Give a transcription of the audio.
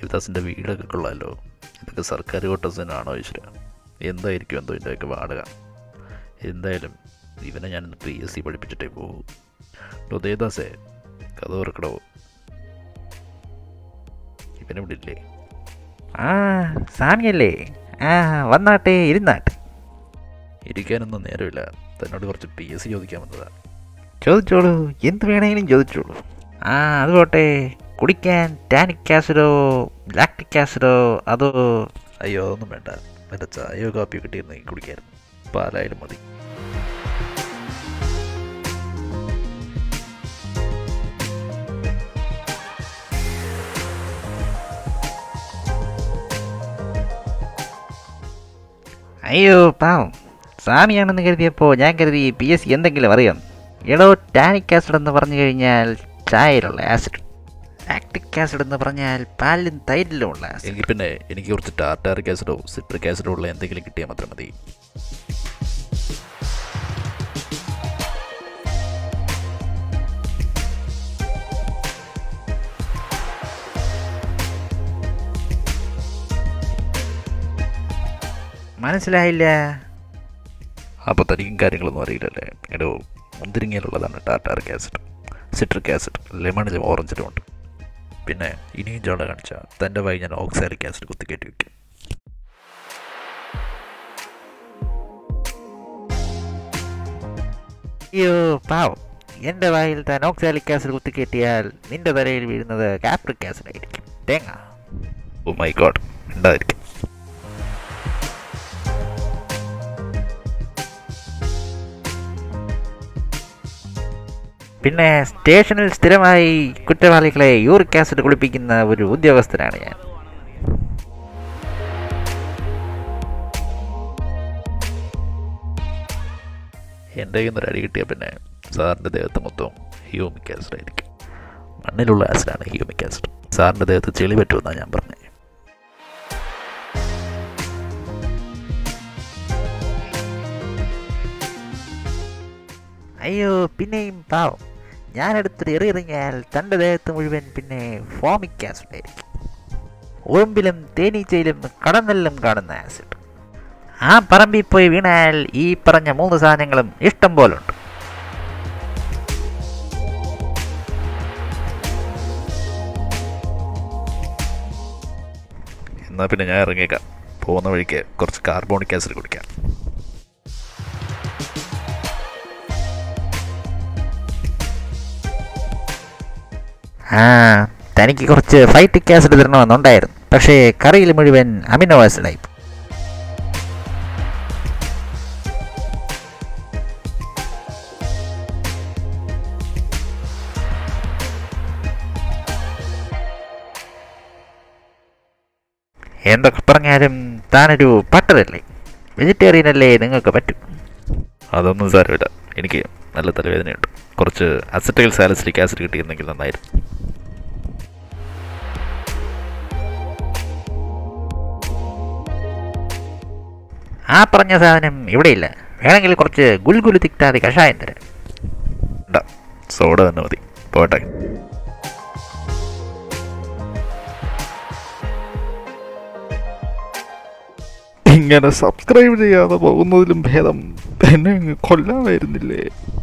ദേവദാസിൻ്റെ വീടൊക്കെ കൊള്ളാമല്ലോ ഇതൊക്കെ സർക്കാർ ക്വാർട്ടേഴ്സിനാണോ ഈശ്വര എന്തായിരിക്കും എന്തോ ഇതിൻ്റെയൊക്കെ വാടക എന്തായാലും ഇവനെ ഞാൻ പി എസ് സി പഠിപ്പിച്ചിട്ടേ പോകൂ ഡോ ദേവദാസേ കഥ ഓർക്കടോ ഇവനിവിടെ ഇല്ലേ ആ സാമിയല്ലേ ആ വന്നാട്ടെ ഇരുന്നാട്ടെ ഇരിക്കാനൊന്നും നേരമില്ല തന്നോട് കുറച്ച് പി എസ് സി ചോദിക്കാൻ വന്നതാ ചോദിച്ചോളൂ എന്ത് വേണമെങ്കിലും ചോദിച്ചോളൂ ആ അത് പോട്ടെ കുടിക്കാൻ ടാനിക് ആസിഡോ ലാക്ടിക് ആസിഡോ അതോ അയ്യോ അതൊന്നും വേണ്ട വല്ല ചായയോ കാപ്പിയോ കിട്ടിയിരുന്നെങ്കിൽ കുടിക്കായിരുന്നു പാലായാലും മതി അയ്യോ പാവം സ്വാമിയാണെന്ന് കരുതിയപ്പോൾ ഞാൻ കരുതി പി എസ് സി എന്തെങ്കിലും അറിയാം എടോ ടാനിക് ആസിഡ് എന്ന് പറഞ്ഞു കഴിഞ്ഞാൽ ചായയിലുള്ള ആസിഡ് ലാക്ടിക് ആസിഡ് എന്ന് പറഞ്ഞാൽ പാലിലും തൈരിലുമുള്ള ആസിഡ് എങ്കിൽ പിന്നെ എനിക്ക് കുറച്ച് ടാർട്ടാറിക് ആസിഡോ സിട്രിക് ആസിഡോ ഉള്ള എന്തെങ്കിലും കിട്ടിയാൽ മാത്രം മതി മനസ്സിലായില്ല അപ്പോൾ തനിക്കും കാര്യങ്ങളൊന്നും അറിയില്ലല്ലേ എടോ മുന്തിരിങ്ങയിലുള്ളതാണ് ടാർട്ടാറിക് ആസിഡ് സിട്രിക് ആസിഡ് ലെമണിലും ഓറഞ്ചിലും ഉണ്ട് പിന്നെ ഇനിയും ചോള കാണിച്ചാൽ തൻ്റെ വായി ഞാൻ ഓക്സാലിക് ആസിഡ് കുത്തിക്കയറ്റി വയ്ക്കും അയ്യോ പാവം എൻ്റെ വായിൽ താൻ ഓക്സാലിക് ആസിഡ് കുത്തിക്കയറ്റിയാൽ നിന്റെ തലയിൽ വീഴുന്നത് കാപ്രിക് ആസിഡ് ആയിരിക്കും തേങ്ങ ഓ മൈ ഗോഡ് ഉണ്ടായിരിക്കും പിന്നെ സ്റ്റേഷനിൽ സ്ഥിരമായി കുറ്റവാളികളെ യൂറിക് ആസിഡ് കുളിപ്പിക്കുന്ന ഒരു ഉദ്യോഗസ്ഥനാണ് ഞാൻ എൻ്റെ കയ്യിൽ നിന്ന് ഒരു അടി കിട്ടിയാൽ പിന്നെ സാറിൻ്റെ ദേഹത്ത് മൊത്തം ഹ്യൂമിക് ആസിഡ് ആയിരിക്കും മണ്ണിലുള്ള ആസിഡാണ് ഹ്യൂമിക് ആസിഡ് സാറിൻ്റെ ദേഹത്ത് ചെളി പറ്റുമെന്നാണ് ഞാൻ പറഞ്ഞത് അയ്യോ പിന്നെയും പാവം ഞാനെടുത്തൊരു എറിയെറിഞ്ഞാൽ തൻ്റെ ദേഹത്ത് മുഴുവൻ പിന്നെ ഫോമിക് ആസിഡ് ആയിരിക്കും ഉറുമ്പിലും തേനീച്ചയിലും കടന്നെല്ലാം കാണുന്ന ആസിഡ് ആ പറമ്പിൽ പോയി വീണാൽ ഈ പറഞ്ഞ മൂന്ന് സാധനങ്ങളും ഇഷ്ടം പോലുണ്ട് എന്നാൽ പിന്നെ ഞാൻ ഇറങ്ങിയേക്കാം പോകുന്ന വഴിക്ക് കുറച്ച് കാർബോണിക് ആസിഡ് കുടിക്കാം ആ തനിക്ക് കുറച്ച് ഫൈറ്റിക് ആസിഡ് തരണമെന്നുണ്ടായിരുന്നു പക്ഷേ കറിയിൽ മുഴുവൻ അമിനോ ആസിഡായി എന്തൊക്കെ പറഞ്ഞാലും താനൊരു പട്ടതല്ലേ വെജിറ്റേറിയൻ അല്ലേ നിങ്ങൾക്ക് പറ്റും അതൊന്നും സാരമില്ല എനിക്ക് നല്ല തലവേദനയുണ്ട് കുറച്ച് അസറ്റൈൽ സാലസിലിക് ആസിഡ് കിട്ടിയിരുന്നെങ്കിൽ നന്നായിരുന്നു ആ പറഞ്ഞ സാധനം ഇവിടെയില്ല വേണമെങ്കിൽ കുറച്ച് ഗുൽഗുലു തിക്താതി കഷായം തരാം വേണ്ട സോഡ തന്നെ മതി പോട്ടെ ഇങ്ങനെ സബ്സ്ക്രൈബ് ചെയ്യാതെ പോകുന്നതിലും ഭേദം എന്നെ അങ്ങ് കൊല്ലാമായിരുന്നില്ലേ